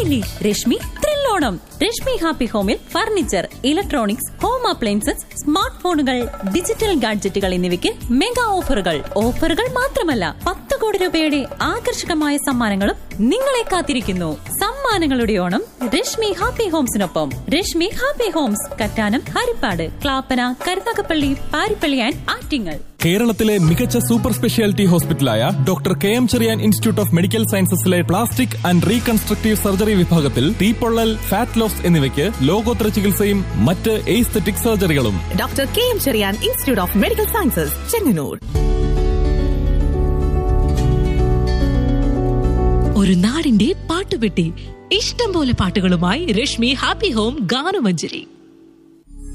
ഇല്ലേ രശ്മി ത്രില്ലോണം രശ്മി ഹാപ്പി ഹോമിൽ furniture electronics home appliances smart ഫോണുകൾ ഡിജിറ്റൽ ഗാഡ്ജറ്റുകൾ എന്നിവയ്ക്ക് മെഗാ ഓഫറുകൾ ഓഫറുകൾ മാത്രമല്ല പത്ത് കോടി രൂപയുടെ ആകർഷകമായ സമ്മാനങ്ങളും നിങ്ങളെ കാത്തിരിക്കുന്നു സമ്മാനങ്ങളുടെ ഓണം രശ്മി ഹാപ്പി ഹോംസിനൊപ്പം Rashmi Happy Homes Kattanam Harippad Clappana Karunagappally Parippally and Attingal കേരളത്തിലെ മികച്ച സൂപ്പർ സ്പെഷ്യാലിറ്റി ഹോസ്പിറ്റലായ doctor K M Cherian Institute of Medical സയൻസസിലെ പ്ലാസ്റ്റിക് ആൻഡ് റീകൺസ്ട്രക്റ്റീവ് സർജറി വിഭാഗത്തിൽ തീപ്പൊള്ളൽ ഫാറ്റ് ലോസ് എന്നിവയ്ക്ക് ലോകോത്തര ചികിത്സയും മറ്റ് എയ്സ്തെറ്റിക് സർജറികളും doctor K M Cherian Institute of Medical Sciences Chengannur ഒരു നാടിന്റെ പാട്ടുപെട്ടി ഇഷ്ടം പോലെ പാട്ടുകളുമായി രശ്മി ഹാപ്പി ഹോം ഗാനമഞ്ജരി